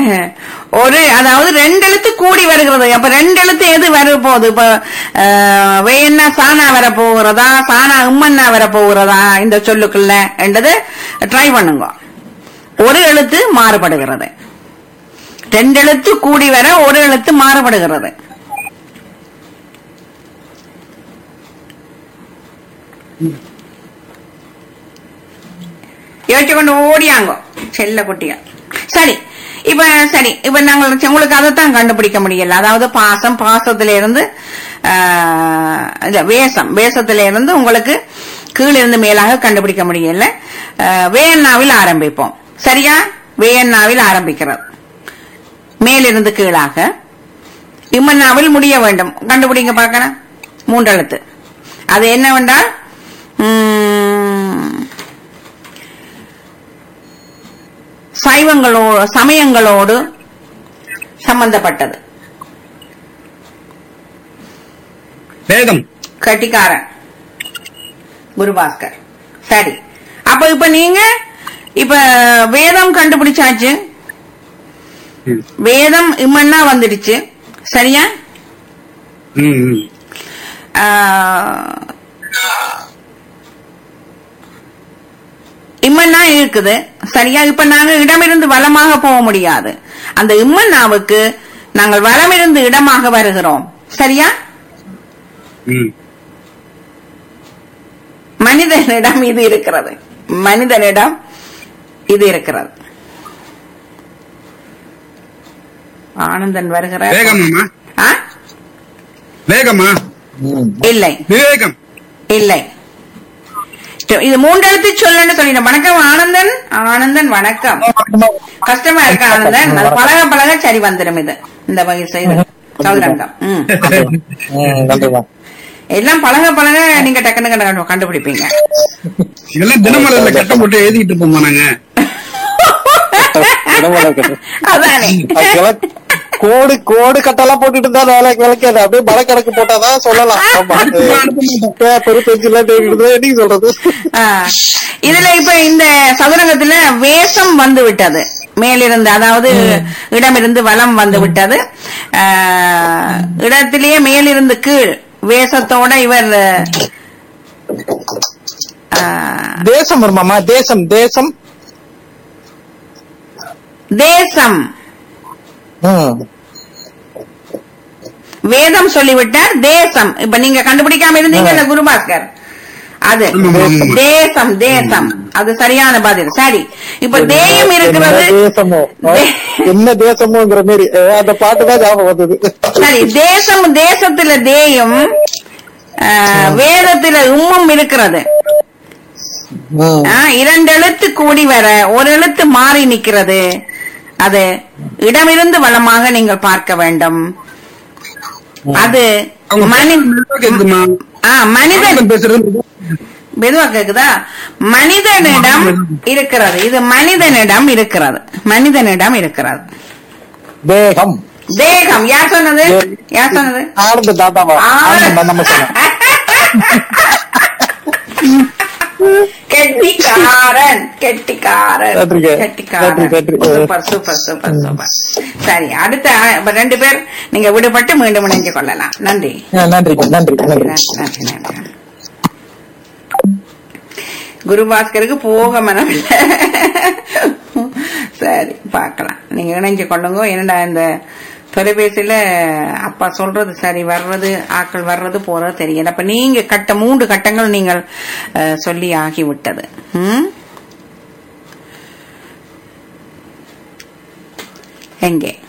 ஒரு அதாவது ரெண்டு எழுத்து கூடி வருகிறது அப்ப ரெண்டு எழுத்து எது வர போகுது இப்ப அஹ், வேணா சானா வர போகிறதா சானா உம்மன்னா வர போகிறதா இந்த சொல்லுக்குள்ள என்றது ட்ரை பண்ணுங்க ஒரு எழுத்து மாறுபடுகிறது ரெண்டு எழுத்து கூடி வர ஒரு எழுத்து மாறுபடுகிறது யோசிச்சு கொண்டு ஓடியாங்க செல்ல குட்டியா சரி இப்ப சரி இப்ப நாங்கள் சி- உங்களுக்கு அதைத்தான் கண்டுபிடிக்க முடியல அதாவது பாசம் பாசத்துல இருந்து ஆஹ், இல்ல வேஷம் வேஷத்துல இருந்து உங்களுக்கு கீழிருந்து மேலாக கண்டுபிடிக்க முடியல ஆஹ், வேயண்ணாவில் ஆரம்பிப்போம் சரியா வேயண்ணாவில் ஆரம்பிக்கிறது மேலிருந்து கீழாக இம்மன்னாவில் முடிய வேண்டும் கண்டுபிடிங்க பார்க்கணும் மூன்றெழுத்து அது என்னவென்றால் உம், சைவங்களோடு சமயங்களோடு சம்பந்தப்பட்டது வேதம் கட்டிக்காரன் குருபாஸ்கர் சரி அப்ப இப்ப நீங்க இப்ப வேதம் கண்டுபிடிச்சாச்சு ம். வேதம் இம்மன்னா வந்துடுச்சு சரியா ம், ம். ஆஹ், இம்மன்னா இருக்குது சரியா இப்ப நாங்க இடமிருந்து வலமாக போக முடியாது அந்த இம்மன்னாவுக்கு நாங்கள் வலமிருந்து இடமாக வருகிறோம் சரியா ம். மனிதனிடம் இது இருக்கிறது மனிதனிடம் இது இருக்கிறது ஆனந்தன் வருகிறார் வேகமாமா ஆ? வேகமா இல்லை விவேகம் இல்லை இது மூன்றெழுத்து சொல்லுன்னு சொல்லிட்டேன் வணக்கம் ஆனந்தன் ஆனந்தன் வணக்கம் கஷ்டமா இருக்கு ஆனந்தன் அது பழக பழக சரி வந்துடும் இது இந்த வயசு இது சதுரங்கம் ம். நன்றிமா எல்லாம் பழக பழக நீங்க டக்குனு கண்டு- கண்டுபிடிப்பீங்க இதெல்லாம் தினமலர்ல கட்டம் போட்டு எழுதிட்டு இருப்போமா நாங்க அதானே கோடு கோடு கட்டெல்லாம் போட்டுட்டு இருந்தா வேலை விளக்காது அப்படியே மர கணக்கு போட்டாதான் சொல்லலாம் ஆமா. பேப்பர் பென்சில் நீங்க சொல்றது ஆ. இதுல இப்ப இந்த சதுரங்கத்துல வேஷம் வந்து விட்டது மேலிருந்து அதாவது இடமிருந்து வலம் வந்து விட்டது ஆ, இடத்திலேயே மேலிருந்து கீழ் வேஷத்தோட இவர் ஆ, தேசம் வருமாமா தேசம் தேசம் தேசம் ம். வேதம் சொல்லிவிட்டார் தேசம் இப்ப நீங்க கண்டுபிடிக்காம இருந்தீங்க குருபாஸ்கர் அது ஆமா, ஆமா. தேசம் தேசம் அது சரியான பதில் சரி இப்ப தேயம் இருக்கிறது என்ன தேசமோ தே- என்ன தேசமோங்கிற மாதிரி அஹ் அந்த பாட்டு தான் ஞாபகம் வந்தது சரி தேசம் தேசத்துல தேயும் ஆ, வேதத்துல உம்மும் இருக்கிறது ம். ஆ, இரண்டு எழுத்து கூடி வர ஒரு எழுத்து மாறி நிக்கிறது அது இடமிருந்து வளமாக நீங்கள் பார்க்க வேண்டும் அது அவங்க மனி மெதுவா கேக்குதுமா ஆ, மனிதன் ஆனந்தன் பேசுறது மெதுவா கேக்குதா மனிதனிடம் இருக்கிறது இது மனிதனிடம் இருக்கிறது மனிதனிடம் இருக்கிறது தேகம் தேகம் யார் சொன்னது யார் சொன்னது ஆனந்த தாத்தாவா ஆனந்த நம்ம சொன்னோம் கெட்டிக்காரன் கெட்டிக்காரன் நன்றிங்க. கெட்டிக்காரன் நன்றி, நன்றி. சூப்பர் சூப்பர் சூப்பர் சூப்பர் சரி அடுத்த இப்ப ரெண்டு பேர் நீங்க விடுபட்டு மீண்டும் இணைஞ்சு கொள்ளலாம் நன்றி அஹ் நன்றிங்க நன்றி நன்றி நன்றி நன்றி நன்றி குருபாஸ்கருக்கு போக மனம் இல்ல சரி பார்க்கலாம் நீங்க இணைஞ்சு கொள்ளுங்க என்னடா இந்த தொலைபேசியில அப்பா சொல்றது சரி வர்றது ஆக்கள் வர்றது போறது தெரியல அப்ப நீங்க கட்ட மூன்று கட்டங்கள் நீங்கள் அஹ், சொல்லி ஆகிவிட்டது ம்? எங்கே